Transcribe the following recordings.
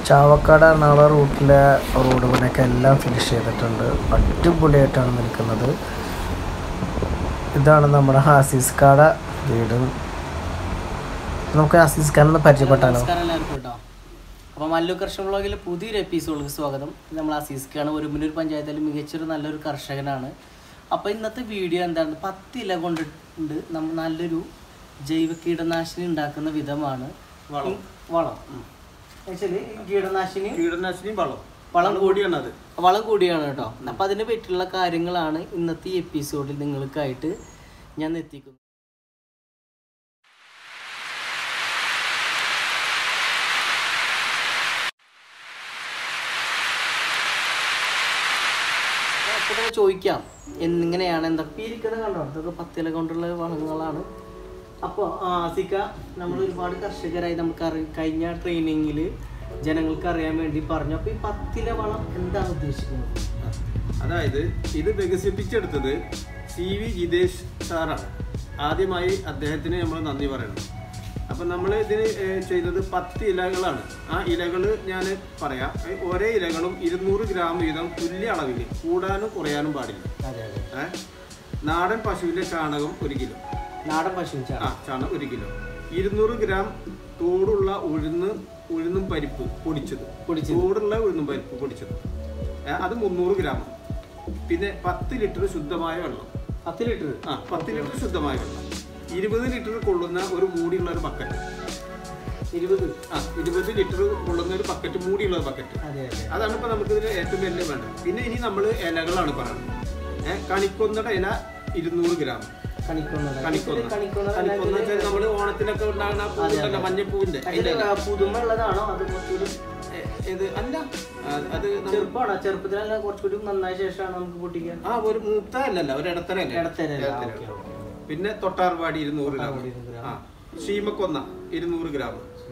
Chavakkad Ernakulam റൂട്ടിലെ road പണിയൊക്കെ എല്ലാം finish ചെയ്തിട്ടുണ്ട് അടിപൊളിയായിട്ടാണ് നിൽക്കുന്നത് ഇതാണ് നമ്മുടെ ഹാസിസ് കാട വീട് നമുക്ക് ഹാസിസ് ഖാനൊന്ന് പരിചയപ്പെട്ടാലോ നമസ്കാരം എല്ലാവർക്കും കേട്ടോ അപ്പോൾ മല്ലു കർഷക വ്ളോഗിൽ പുതിയൊരു എപ്പിസോഡിലേക്ക് സ്വാഗതം ഇത് നമ്മൾ അസീസ്ക്കാണ് ഒരുമിനൂർ പഞ്ചായത്തിൽ മികച്ചൊരു നല്ലൊരു കർഷകനാണ് അപ്പോൾ ഇന്നത്തെ വീഡിയോ എന്താണ് പത്ത് ഇല കൊണ്ടിട്ടുണ്ട് നമ്മൾ നല്ലൊരു ജൈവ കീടനാശിനി ഉണ്ടാക്കുന്ന വിധമാണ് വളം. ഈ വളം ആക്ച്വലി കീടനാശിനി കീടനാശിനി വളം വളം കൂടിയാണ് അത് വളം കൂടിയാണ് കേട്ടോ അപ്പം അതിനെ പറ്റിയുള്ള കാര്യങ്ങളാണ് ഇന്നത്തെ ഈ എപ്പിസോഡിൽ നിങ്ങൾക്കായിട്ട് ഞാൻ എത്തിക്കുന്നത് അപ്പോൾ തന്നെ ചോദിക്കാം എന്നിങ്ങനെയാണ് എന്തൊക്കെ ഈ ഇരിക്കുന്നത് കണ്ടോ ഇതൊക്കെ പത്തില കൊണ്ടുള്ള വളങ്ങളാണ് അപ്പോൾ ആസിക്ക നമ്മൾ ഒരുപാട് കർഷകരായി നമുക്ക് അറി കഴിഞ്ഞ ട്രെയിനിങ്ങിൽ ജനങ്ങൾക്ക് അറിയാൻ വേണ്ടി പറഞ്ഞു അപ്പോൾ ഈ പത്തില വളം എന്താണ് ഉദ്ദേശിക്കുന്നത് അതായത് ഇത് വികസിപ്പിച്ചെടുത്തത് സി വി ജിതേഷ് സാറാണ് ആദ്യമായി അദ്ദേഹത്തിന് നമ്മൾ നന്ദി പറയണം അപ്പം നമ്മൾ ഇതിന് ഏഹ്, ചെയ്തത് പത്ത് ഇലകളാണ് ആ ഇലകൾ ഞാൻ പറയാം ഏഹ്, ഓരോ ഇലകളും ഇരുന്നൂറ് ഗ്രാം വീതം തുല്യ അളവിൽ കൂടാനും കുറയാനും പാടില്ല അതെ അതെ ഏഹ്? നാടൻ പശുവിൻ്റെ ചാണകം ഒരു കിലോ നാടൻ പശു ആ ചാണകം ഒരു കിലോ ഇരുന്നൂറ് ഗ്രാം തോടുള്ള ഉഴുന്ന് ഉഴുന്നും പരിപ്പ് പൊടിച്ചത് പൊടിച്ചത്. തോടുള്ള ഉഴുന്നും പരിപ്പ് പൊടിച്ചത് ഏ, അത് മുന്നൂറ് ഗ്രാം പിന്നെ പത്ത് ലിറ്റർ ശുദ്ധമായ വെള്ളം പത്ത് ലിറ്റർ ആ പത്ത് ലിറ്റർ ശുദ്ധമായ വെള്ളം ഇരുപത് ലിറ്റർ കൊള്ളുന്ന ഒരു മൂടിയുള്ള ഒരു ബക്കറ്റ് ഇരുപത് ആ ഇരുപത് ലിറ്റർ കൊള്ളുന്ന ഒരു ബക്കറ്റ് മൂടിയുള്ള ഒരു ബക്കറ്റ് അതെ അതെ അതാണ് ഇപ്പൊ നമുക്ക് ഇതിന് ഏറ്റവും വലിയ വേണ്ടത് പിന്നെ ഇനി നമ്മൾ ഇലകളാണ് പറയുന്നത് ഏഹ് കണിക്കൊന്നയുടെ ഇല ഇരുന്നൂറ് ഗ്രാം കണിക്കൊന്നത് കണിക്കൊന്ന കണിക്കൊന്നത് കണിക്കൊന്ന വെച്ചാൽ നമ്മള് ഓണത്തിനൊക്കെ ഉണ്ടാകുന്ന ആ പൂവുണ്ടല്ലോ മഞ്ഞപ്പൂവിന്റെ അതിന്റെ ഇല. പുതുമ ഉള്ളതാണോ അത് കുറച്ചുകൂടി ഏ, ഇത് അല്ല ആ, അത് നമ്മൾ ചെറുപ്പമാണോ ചെറുപ്പത്തിലല്ല കുറച്ചുകൂടി നന്നായ ശേഷമാണ് നമുക്ക് പൊട്ടിക്കാൻ ആ ഒരു മൂത്ത അല്ലല്ല ഒരു ഇടത്തര അല്ലേ? ഇടത്തര അല്ല, ഇടത്തര. Okay, okay. പിന്നെ തൊട്ടാർവാടി ഇരുന്നൂറ് ഗ്രാം തൊട്ടാർവാടി ഇരുന്നൂറ് ഗ്രാം. ആ ശീമക്കൊന്ന ഇരുന്നൂറ് ഗ്രാം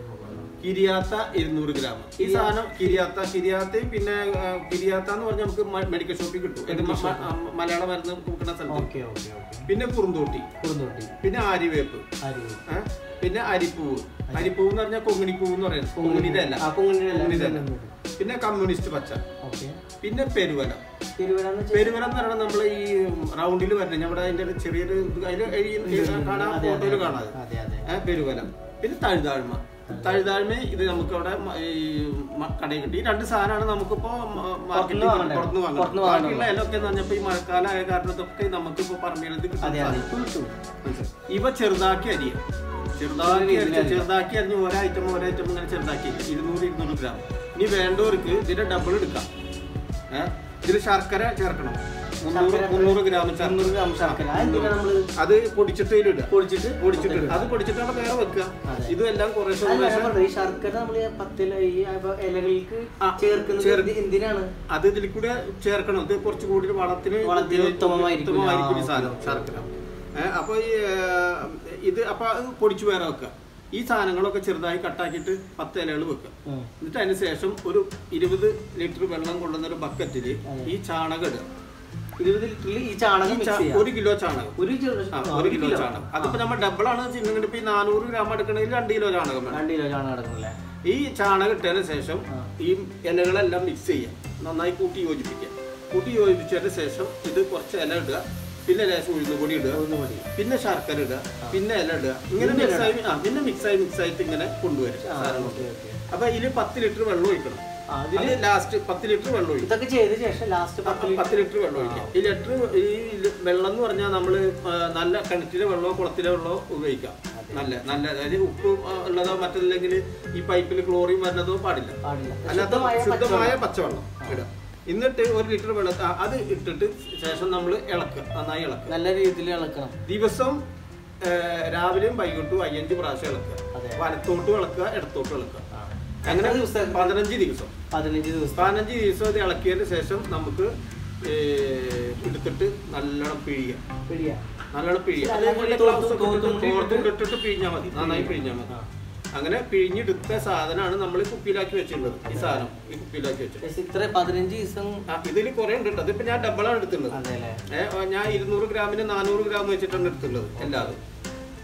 കിരിയാത്ത ഇരുന്നൂറ് ഗ്രാം ഈ സാധനം കിരിയാത്ത കിരിയാത്തയും പിന്നെ ആ, കിരിയാത്ത എന്ന് പറഞ്ഞാൽ നമുക്ക് മ- മെഡിക്കൽ ഷോപ്പിൽ കിട്ടും ഇത് മ- മ- ആ, മലയാള മരുന്ന് കൊടുക്കുന്ന സ്ഥലത്ത് ഓക്കെ ഓക്കെ ഓക്കെ പിന്നെ കുറുന്തോട്ടി കുറുന്തോട്ടി പിന്നെ ആര്യവേപ്പ് അരി ഏ? പിന്നെ അരിപ്പൂവ് അരിപ്പൂവ് എന്ന് പറഞ്ഞാൽ കൊങ്ങിണിപ്പൂവ് എന്ന് പറയുന്നത് കൊങ്ങിണിയുടെ അല്ല ആ കൊങ്ങിണിയുടെ അല്ല. കൊങ്ങിണിയുടെ അല്ല. പിന്നെ കമ്മ്യൂണിസ്റ്റ് പച്ച ഓക്കെ പിന്നെ പെരുവല തിരുവനന്തപുരം വെച്ച് പെരുവലം എന്ന് പറയുന്നത് നമ്മൾ ഈ റൗണ്ടിൽ വരുന്നത് നമ്മുടെ അതിന്റെ ഒരു ചെറിയൊരു ഇത് അതില് എഴുതി- കാണാൻ അതെ, അതെ, ഫോട്ടോയിൽ കാണാതെ അതെ അതെ ഏ, പെരുവലം പിന്നെ തഴുതാഴ്മ തഴുതാഴ്മ ഇത് നമുക്ക് അവിടെ മ- ഈ മ- കടയിൽ കിട്ടി ഈ രണ്ട് സാധനമാണ് നമുക്കിപ്പോ മ- മാർക്കറ്റിൽ വാങ്ങണ്ടേ? പുറത്ത് വാങ്ങുന്നത് പുറത്തുനിന്ന് വാങ്ങണം. ബാക്കിയുള്ള ഇലൊക്കെ എന്ന് പറഞ്ഞപ്പോ ഈ മഴക്കാലമായ കാരണത്തൊക്കെ നമുക്കിപ്പോ പറമ്പിലത് അതെ കിട്ടുന്ന അതെ സാധനം. കിട്ടും മനസ്സിലായോ? ഇവ ചെറുതാക്കി അരിയാം ചെറുതാക്കി അരിഞ്ഞ് ചെറുതാക്കി അരിഞ്ഞ് ഓരോ ഐറ്റം ഓരോ ഐറ്റം ഇങ്ങനെ ചെറുതാക്കി ഇരുന്നൂറ് ഇരുന്നൂറ് ഗ്രാം ഇനി വേണ്ടവർക്ക് ഇതിന്റെ ഡബിൾ എടുക്കാം ഏഹ് ഇതിൽ ശർക്കര ചേർക്കണം മുന്നൂറ് ശർക്കര മുന്നൂറ് ഗ്രാം ശർക്കര മുന്നൂറ് ഗ്രാം ശർക്കര അതെന്തിനാ നമ്മള് അത് പൊടിച്ചിട്ട് ഇതിലിടുക പൊടിച്ചിട്ട് പൊടിച്ചിട്ട് അത് പൊടിച്ചിട്ടാണ് വേറെ വെക്കുക അതെ. ഇതും എല്ലാം കുറേശ്ശെ അല്ല, ഞാൻ കുറേശ്ശെ പറഞ്ഞത് ഈ ശർക്കര നമ്മള് പത്തില ഈ അപ്പൊ ഇലകൾക്ക് ആ, ചേർക്കുന്നത് ചേർ- എന്തി- എന്തിനാണ് അത് ഇതിൽ കൂടെ ചേർക്കണം ഇത് കുറച്ച് കൂടി വളത്തിന് വളത്തിന് ഉത്തമമായിരിക്കും. ഉത്തമമായിരിക്കും ഈ ആ, സാധനം ഓക്കേ, ശർക്കര ഏഹ് അപ്പൊ ഈ ഏഹ്, ഇത് അപ്പൊ അത് പൊടിച്ചു വേറെ വെക്കുക ഈ സാധനങ്ങളൊക്കെ ചെറുതായി കട്ടാക്കിയിട്ട് പത്ത് ഇലകൾ വെക്കുക ഉം. എന്നിട്ട് അതിന് ശേഷം ഒരു ഇരുപത് ലിറ്റർ വെള്ളം കൊള്ളുന്ന ഒരു ബക്കറ്റിൽ ഈ ചാണകം ഇടുക ഇരുപത് ലിറ്ററിൽ ഈ ചാണകം ഈ മിക്സ് ചാ- ചെയ്യാം ഒരു കിലോ ചാണകം ഒരു ചെറു- ആ, ആ, ഒരു കിലോ ചാണകം അതിപ്പോ നമ്മൾ ഡബിൾ ആണ് ചെയ്യുന്നത് ഇപ്പൊ ഈ നാനൂറ് ഗ്രാം എടുക്കണമെങ്കിൽ രണ്ട് കിലോ ചാണകം വേണം രണ്ട് കിലോ ചാണകം എടുക്കണല്ലേ ഈ ചാണകം ഇട്ടതിന് ശേഷം ആ. ഈ ഇലകളെല്ലാം മിക്സ് ചെയ്യാം നന്നായി കൂട്ടി യോജിപ്പിക്കുക കൂട്ടി യോജിപ്പിച്ചതിന് ശേഷം ഇത് കുറച്ച് ഇല ഇടുക പിന്നെ ലേശം ഉഴുന്ന് പൊടി ഇടുക ഒന്ന് മതി പിന്നെ ശർക്കര ഇടുക പിന്നെ ഇല ഇടുക ഇങ്ങനെ പിന്നെ മിക്സ് ആയി ആ പിന്നെ മിക്സ് ആയി മിക്സ് ആയിട്ട് ഇങ്ങനെ കൊണ്ടുവരും ആ, സാധനം ഓക്കേ, ഓക്കേ. അപ്പൊ ഇതിൽ പത്ത് ലിറ്റർ വെള്ളം ഒഴിക്കണം ആ, ഇതില് അതിൽ ലാസ്റ്റ് പത്ത് ലിറ്റർ വെള്ളം ഒഴിക്കും ഇതൊക്കെ ചെയ്ത ശേഷം ലാസ്റ്റ് പത്ത് ലിറ്റർ പത്ത് ലിറ്റർ വെള്ളം ഒഴിക്കാം ഈ ലിറ്റർ ഈ ല- വെള്ളം എന്ന് പറഞ്ഞാൽ നമ്മൾ നല്ല കിണറ്റിലെ വെള്ളമോ കുളത്തിലെ വെള്ളമോ ഉപയോഗിക്കാം നല്ല നല്ല അതായത് ഉപ്പ് ആ, ഉള്ളതോ മറ്റല്ലെങ്കിൽ ഈ പൈപ്പിൽ ക്ലോറിൻ വരുന്നതോ പാടില്ല പാടില്ല അല്ലാത്ത ശുദ്ധമായ ശുദ്ധമായ പച്ചവെള്ളം. പച്ചവെള്ളം ഇടുക എന്നിട്ട് ഒരു ലിറ്റർ വെള്ളം ആ, അത് ഇട്ടിട്ട് ശേഷം നമ്മൾ ഇളക്കുക നന്നായി ഇളക്കുക നല്ല രീതിയിൽ ഇളക്കണം ദിവസം ഏ, രാവിലെയും വൈകിട്ടും അയ്യഞ്ച് പ്രാവശ്യം ഇളക്കുക അതെ. വലത്തോട്ട് ഇളക്കുക ഇടത്തോട്ട് ഇളക്കുക അങ്ങനെ അങ്ങനെ ദിവസം പതിനഞ്ച് ദിവസം പതിനഞ്ച് ദിവസം പതിനഞ്ച് ദിവസം ഇത് ഇളക്കിയതിന് ശേഷം നമുക്ക് ഏ, എടുത്തിട്ട് നല്ലോണം പിഴിയുക പിടിയാ നല്ലോണം പിഴിയുക ഇത് അത് അല്ലെങ്കിൽ ഒരു തോർത്ത് ഗ്ലാസ് ഒക്കെ തോർത്ത് ഇട്ടിട്ട് ഇട്ടിട്ട് തോർത്തിട്ടിട്ട് പിഴിഞ്ഞാൽ മതി നന്നായി പിഴിഞ്ഞാൽ മതി ആ. അങ്ങനെ പിഴിഞ്ഞെടുത്ത സാധനമാണ് നമ്മൾ കുപ്പിയിലാക്കി വെച്ചിട്ടുള്ളത് ഈ സാധനം ഈ കുപ്പിയിലാക്കി വെച്ചത് പക്ഷേ ഇത്ര പതിനഞ്ച് ദിവസം ആ ഇതിൽ കുറെ ഉണ്ട് കേട്ടോ അതിപ്പോ ഞാൻ ഡബിളാണ് എടുത്തുള്ളത് അതെ അല്ലേ ഏ, ഞാൻ ഇരുന്നൂറ് ഗ്രാമിന് നാനൂറ് ഗ്രാം വെച്ചിട്ടാണ് എടുത്തുള്ളത് എല്ലാതും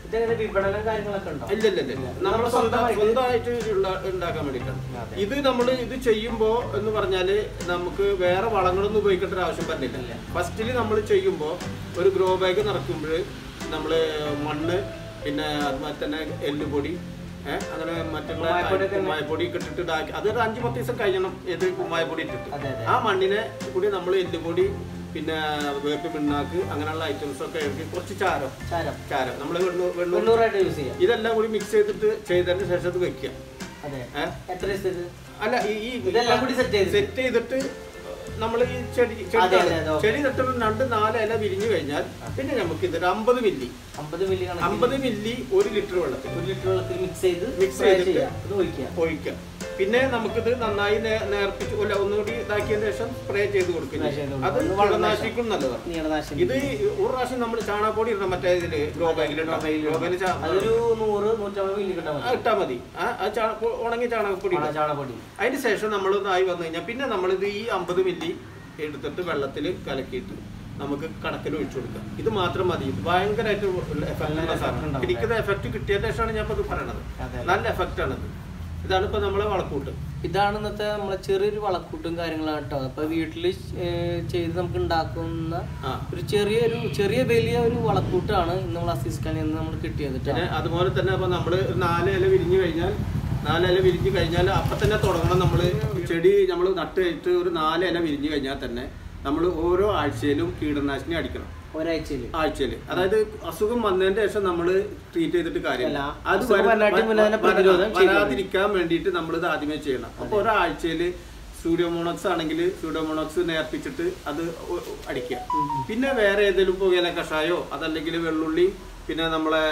ഇതെങ്ങനെ വിപണനം കാര്യങ്ങളൊക്കെ ഉണ്ടോ ഇല്ല ഇല്ല ഇല്ല നമ്മൾ സ്വന്തം സ്വന്തമായിട്ട് ഉള്ള- ഉണ്ടാക്കാൻ വേണ്ടിയിട്ടാണ് ഇത് നമ്മൾ ഇത് ചെയ്യുമ്പോൾ എന്ന് പറഞ്ഞാല് നമുക്ക് വേറെ വളങ്ങളൊന്നും ഉപയോഗിക്കേണ്ട ഒരു ആവശ്യം വരുന്നില്ല ഫസ്റ്റിൽ നമ്മൾ ചെയ്യുമ്പോൾ ഒരു ഗ്രോ ബാഗ് നിറക്കുമ്പോൾ നമ്മൾ മണ്ണ് പിന്നെ അതുപോലെ തന്നെ എല്ലുപൊടി ഏഹ് അങ്ങനെ മറ്റുള്ള കുമ്മായപ്പൊടി ഒക്കെ ഇട്ടിട്ട് ഇതാക്കി അതൊരു അഞ്ച് പത്ത് ദിവസം കഴിയണം ഏത് കുമ്മായപ്പൊടി ഇട്ടിട്ട് അതെ, അതെ. ആ മണ്ണിനെ കൂടി നമ്മൾ എല്ലുപൊടി പിന്നെ വേപ്പ് പിണ്ണാക്ക് അങ്ങനെയുള്ള ഐറ്റംസ് ഒക്കെ ഇറക്കി കുറച്ച് ചാരം ചാരം ചാരം നമ്മൾ വെണ്ണൂർ വെണ്ണൂർ വെണ്ണൂറായിട്ട് യൂസ് ചെയ്യാം ഇതെല്ലാം കൂടി മിക്സ് ചെയ്തിട്ട് ചെയ്തതിന് ശേഷം അത് വെക്കുക അതെ ഏ? എത്ര ദിവസത്തേക്ക് അല്ല ഈ ഈ ഇതെല്ലാം കൂടി set ചെയ്തിട്ട്? സെറ്റ് ചെയ്തിട്ട് നമ്മൾ ഈ ചെടി ചെടി അതെ, അതെ, അതെ, ചെടി തട്ടുമ്പോൾ രണ്ട് നാല് ഇല വിരിഞ്ഞു കഴിഞ്ഞാൽ പിന്നെ നമുക്ക് ഇതൊരു അമ്പത് മില്ലി അമ്പത് മില്ലി കണക്കിന് അമ്പത് മില്ലി ഒരു ലിറ്റർ വെള്ളത്തിൽ ഒരു ലിറ്റർ വെള്ളത്തിൽ മിക്സ് ചെയ്ത് Mix spray ചെയ്തിട്ട് ചെയ്യാം. അത് ഒഴിക്കുക ഒഴിക്കുക പിന്നെ നമുക്കിത് നന്നായി നേ- നേർപ്പിച്ച് അല്ല ഒന്നുകൂടി ഇതാക്കിയതിന് ശേഷം സ്പ്രേ ചെയ്ത് കൊടുക്കുക Spray ചെയ്ത് കൊടുക്കുക. അത് ഒന്ന് വെള്ളം കീടനാശിക്കും നല്ലതാണ് നീളനാശിനി ഇത് ഒരു പ്രാവശ്യം നമ്മൾ ചാണകപ്പൊടി ഇടണം മറ്റേ ഇതില് ഗ്രോ ബാഗിൽ ഗ്രോ ബാഗിൽ അതൊരു നൂറ് നൂറ്റമ്പത് മില്ലി കിട്ടാൻ മതി ഇട്ടാൽ മതി ആ ആ ചാ- ഉണങ്ങിയ ചാണകപ്പൊടി ഇടുക. ചാണകപ്പൊടി അതിന് ശേഷം നമ്മൾ ആയി വന്നു കഴിഞ്ഞാൽ പിന്നെ നമ്മളിത് ഈ അമ്പത് മില്ലി എടുത്തിട്ട് വെള്ളത്തിൽ കലക്കിയിട്ട് നമുക്ക് കണക്കിൽ ഒഴിച്ചു കൊടുക്കാം ഇത് മാത്രം മതി ഇത് ഭയങ്കരമായിട്ട് എഫക്റ്റ് ഉള്ള സാധനം ഉണ്ടാവും. എനിക്കിത് എഫക്റ്റ് കിട്ടിയതിന് ശേഷമാണ് ഞാൻ ഇത് പറയണത് അതെ. നല്ല എഫക്റ്റ് ആണിത് ഇതാണ് ഇപ്പൊ നമ്മളെ വളക്കൂട്ട് ഇതാണ് ഇന്നത്തെ നമ്മളെ ചെറിയൊരു വളക്കൂട്ടും കാര്യങ്ങളാണ് കേട്ടോ അപ്പൊ വീട്ടിൽ ചെയ്ത് നമുക്ക് ഉണ്ടാക്കുന്ന ആ ഒരു ചെറിയൊരു ചെറിയ വലിയ ഒരു വളക്കൂട്ടാണ് ഇന്ന് നമ്മൾ അസീസ് ഖാനിൽ നിന്ന് നമ്മൾ കിട്ടിയത് കേട്ടോ പിന്നെ അതുപോലെ തന്നെ അപ്പൊ നമ്മള് ഒരു നാല് ഇല വിരിഞ്ഞു കഴിഞ്ഞാൽ നാല് ഇല വിരിഞ്ഞു കഴിഞ്ഞാൽ അപ്പൊ തന്നെ തുടങ്ങണം നമ്മള് ചെടി നമ്മൾ നട്ട് കഴിഞ്ഞിട്ട് ഒരു നാല് ഇല വിരിഞ്ഞു കഴിഞ്ഞാൽ തന്നെ നമ്മൾ ഓരോ ആഴ്ചയിലും കീടനാശിനി അടിക്കണം ഒരാഴ്ചയിൽ ആഴ്ചയിൽ അതായത് അസുഖം വന്നതിന് ശേഷം നമ്മൾ ട്രീറ്റ് ചെയ്തിട്ട് കാര്യമില്ല അല്ല, അത് അസുഖം വര- വരാനായിട്ട് മുന്നേ തന്നെ വര- പ്രതിരോധം ചെയ്തു വരാതിരിക്കാൻ വേണ്ടിയിട്ട് നമ്മൾ ഇത് ആദ്യമേ ചെയ്യണം അപ്പൊ ഒരാഴ്ചയിൽ സൂഡോമോണോക്സ് ആണെങ്കിൽ സൂഡോമോണോക്സ് നേർപ്പിച്ചിട്ട് അത് ഒ- ഒ- അടിക്കുക പിന്നെ വേറെ ഏതെങ്കിലും പുകയില കഷായോ അതല്ലെങ്കിൽ വെള്ളുള്ളി പിന്നെ നമ്മളെ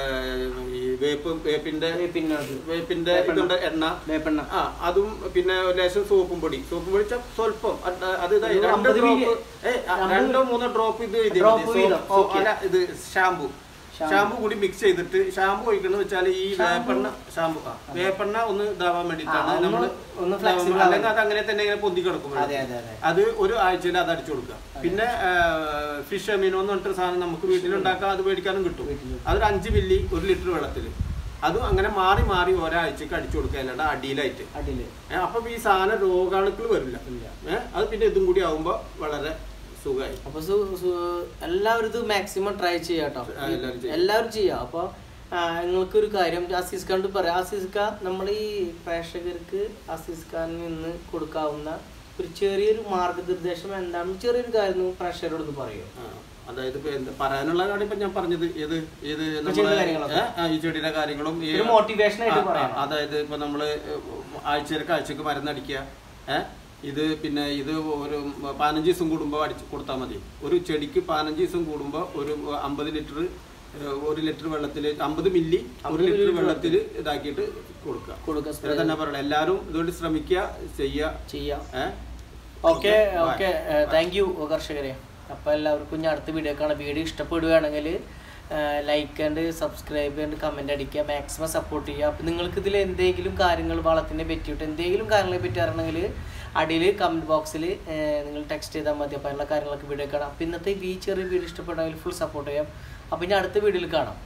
ഈ വേപ്പ് വേപ്പിന്റെ പിന്നെ അത് വേപ്പിന്റെ ഇതുണ്ട് എണ്ണ വേപ്പെണ്ണ ആ അതും പിന്നെ ലേശം സോപ്പും പൊടി സോപ്പും പൊടി വെച്ചാൽ സ്വല്പം അത് അത് ഇതാ ഒരു രണ്ട് അമ്പത് ഡ്രോപ്പ് മില്ലി. ഏ, ആ, രണ്ടോ മൂന്നോ ഡ്രോപ്പ് ഇത് ഇത് Drop മതി. വീതം, സോപ്പ്- okay. അല്ല ഇത് ഷാമ്പു ഷാമ്പു കൂടി മിക്സ് ചെയ്തിട്ട് ഷാമ്പു ഒഴിക്കണം വെച്ചാൽ ഈ വേപ്പെണ്ണ ഷാമ്പു ആ വേപ്പെണ്ണ ഒന്ന് ഇതാവാൻ വേണ്ടിയിട്ടാണ് ആ, ഒന്ന് നമ്മൾ ഒന്ന് flexible അല്ലെങ്കിൽ അത് അങ്ങനെ തന്നെ ഇങ്ങനെ പൊന്തി കിടക്കും അതെ അതെ അതെ അത് ഒരു ആഴ്ചയിൽ അത് അടിച്ചു കൊടുക്കുക പിന്നെ ഫിഷ് അമീനോ എന്ന് പറഞ്ഞിട്ട് സാധനം നമുക്ക് വീട്ടിലുണ്ടാക്കാം അത് മേടിക്കാനും കിട്ടും അതൊരു അഞ്ച് മില്ലി ഒരു ലിറ്റർ വെള്ളത്തിൽ അതും അങ്ങനെ മാറി മാറി ഒരാഴ്ചക്ക് അടിച്ചു കൊടുക്കുക അല്ലാണ്ട് അടിയിലായിട്ട് അടിയില് ഏ, അപ്പം ഈ സാധനം രോഗാണുക്കൾ വരില്ല ഏഹ് അത് പിന്നെ ഇതും കൂടി ആവുമ്പോൾ വളരെ സുഖമായി അപ്പൊ സു- സു- എല്ലാവരും ഇത് മാക്സിമം ട്രൈ ചെയ്യാം കേട്ടോ ആ, എല്ലാവരും ചെയ്യാം. എല്ലാവരും ചെയ്യാം അപ്പൊ നിങ്ങൾക്ക് ഒരു കാര്യം അസീസ് ഖാൻ പറയാം അസീസ് ഖാൻ നമ്മൾ ഈ പ്രേക്ഷകർക്ക് അസീസ് ഖാനിൽ നിന്ന് കൊടുക്കാവുന്ന ഒരു ചെറിയൊരു മാർഗനിർദ്ദേശം എന്താണെന്ന് ചെറിയൊരു കാര്യം പ്രേക്ഷകരോട് ഒന്ന് പറയൂ ആ, അതായത് ഇപ്പൊ എന്താ പറയാനുള്ള കാര്യം ഇപ്പൊ ഞാൻ പറഞ്ഞത് ഏത് ഏത് ചെടിയുടെ നമ്മളെ കാര്യങ്ങളൊക്കെ. ഏ, ആ, ഈ ചെടിയുടെ കാര്യങ്ങളും ഈ- ഒരു motivation ആയിട്ട് ആ, ആ, പറയാം. അതായത് ഇപ്പൊ നമ്മള് ആഴ്ചയിലേക്ക് ആഴ്ചക്ക് മരുന്നടിക്കുക ഏഹ് ഇത് പിന്നെ ഇത് ഒരു പതിനഞ്ച് ദിവസം കൂടുമ്പോൾ അടിച്ച് കൊടുത്താൽ മതി ഒരു ചെടിക്ക് പതിനഞ്ച് ദിവസം കൂടുമ്പോൾ ഒരു അമ്പത് ലിറ്റർ ഒരു ലിറ്റർ വെള്ളത്തിൽ അമ്പത് മില്ലി ഒരു ലിറ്റർ വെള്ളത്തിൽ ഇതാക്കിയിട്ട് കൊടുക്കുക കൊടുക്കുക ഇത് തന്നെ പറയണം എല്ലാവരും ഇതുകൊണ്ട് ശ്രമിക്കുക ചെയ്യുക ചെയ്യാം ഏഹ് okay Okay, bye. Okay thank you കർഷകരെ അപ്പോൾ എല്ലാവർക്കും ഞാൻ അടുത്ത വീഡിയോ കാണാം വീഡിയോ ഇഷ്ടപ്പെടുകയാണെങ്കിൽ like and subscribe and comment അടിക്കുക മാക്സിമം സപ്പോർട്ട് ചെയ്യുക അപ്പോൾ നിങ്ങൾക്ക് ഇതിൽ എന്തെങ്കിലും കാര്യങ്ങൾ വളത്തിനെ പറ്റിയിട്ട് എന്തെങ്കിലും കാര്യങ്ങളെ പറ്റി അറിയണമെങ്കിൽ അടിയിൽ കമൻറ്റ് ബോക്സിൽ നിങ്ങൾ ടെക്സ്റ്റ് ചെയ്താൽ മതി അപ്പോൾ എല്ലാ കാര്യങ്ങളൊക്കെ വീഡിയോ കാണാം അപ്പോൾ ഇന്നത്തെ ഈ ചെറിയ വീഡിയോ ഇഷ്ടപ്പെടാമെങ്കിൽ ഫുൾ സപ്പോർട്ട് ചെയ്യാം അപ്പോൾ ഇനി അടുത്ത വീഡിയോയിൽ കാണാം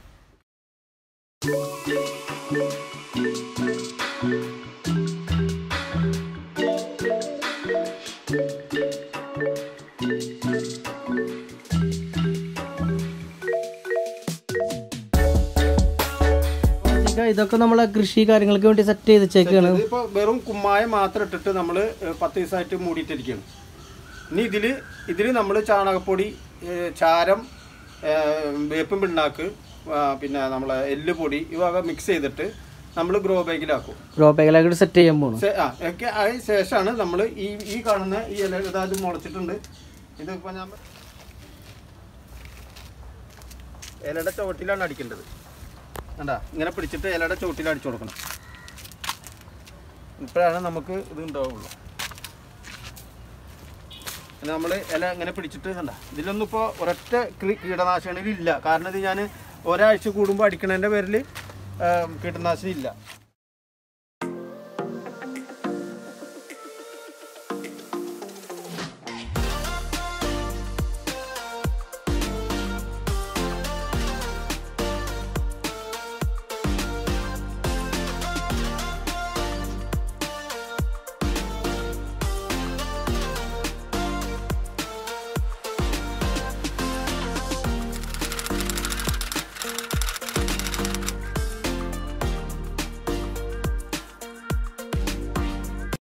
ഇതൊക്കെ നമ്മളെ കൃഷി കാര്യങ്ങൾക്ക് വേണ്ടി സെറ്റ് ചെയ്ത് വെച്ചേക്കാണ് ഇതിപ്പോ വെറും കുമ്മായം മാത്രം ഇട്ടിട്ട് നമ്മൾ പത്ത് ദിവസമായിട്ട് മൂടിയിട്ടിരിക്കുകയാണ് ഇനി ഇതിൽ ഇതിൽ നമ്മൾ ചാണകപ്പൊടി ഏ, ചാരം ഏ, വേപ്പും പിണ്ണാക്ക് ആ, പിന്നെ നമ്മളെ എല്ലുപൊടി ഇവ മിക്സ് ചെയ്തിട്ട് നമ്മൾ ഗ്രോ ബാഗിലാക്കും ഗ്രോ ബാഗിലായിട്ട് സെറ്റ് ചെയ്യാൻ പോകണം സെ- ആ ഒക്കെ അതിന് ശേഷമാണ് നമ്മൾ ഈ ഈ കാണുന്ന ഈ ഇല ഇതായത് മുളച്ചിട്ടുണ്ട് ഇതിപ്പോ ഞാൻ ഇലയുടെ ചുവട്ടിലാണ് അടിക്കേണ്ടത് കണ്ടാ ഇങ്ങനെ പിടിച്ചിട്ട് ഇലയുടെ ചുവട്ടിൽ അടിച്ചു കൊടുക്കണം ഇപ്പോഴാണ് നമുക്ക് ഇത് ഉണ്ടാവുള്ളൂ പിന്നെ നമ്മൾ ഇല ഇങ്ങനെ പിടിച്ചിട്ട് കണ്ട ഇതിലൊന്നും ഇപ്പോൾ ഒരൊറ്റ കീ- കീടനാശിനിയില്ല കാരണം ഇത് ഞാൻ ഒരാഴ്ച കൂടുമ്പോൾ അടിക്കണതിൻ്റെ പേരിൽ കീടനാശിനി ഇല്ല